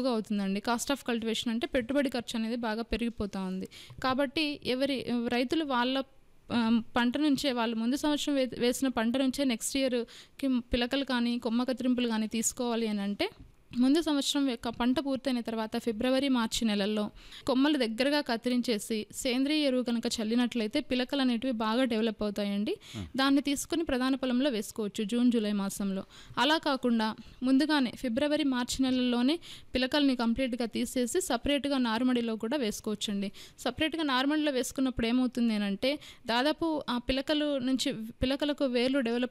ఎక్కువగా అవుతుందండి cost of cultivation అంటే పెట్టుబడి ఖర్చు అనేది బాగా పెరిగిపోతూ ఉంది కాబట్టి ఎవరి రైతులు వాళ్ళ ఆ, పంట నుంచే వాళ్ళు ముందు సంవత్సరం వే వేసిన పంట నుంచే నెక్స్ట్ ఇయర్కి పిలకలు కానీ కొమ్మ కత్తిరింపులు కానీ తీసుకోవాలి అని అంటే ముందు సంవత్సరం యొక్క పంట పూర్తయిన తర్వాత ఫిబ్రవరి మార్చి నెలల్లో కొమ్మలు దగ్గరగా కత్తిరించేసి సేంద్రియ ఎరువు కనుక చల్లినట్లయితే పిలకలు అనేటివి బాగా డెవలప్ అవుతాయండి దాన్ని తీసుకుని ప్రధాన పొలంలో వేసుకోవచ్చు జూన్ జూలై మాసంలో అలా కాకుండా ముందుగానే ఫిబ్రవరి మార్చి నెలల్లోనే పిలకల్ని కంప్లీట్గా తీసేసి సపరేట్గా నారుమడిలో కూడా వేసుకోవచ్చండి సపరేట్గా నారుమడిలో వేసుకున్నప్పుడు ఏమవుతుంది అని అంటే దాదాపు ఆ పిలకలు నుంచి పిలకలకు వేర్లు డెవలప్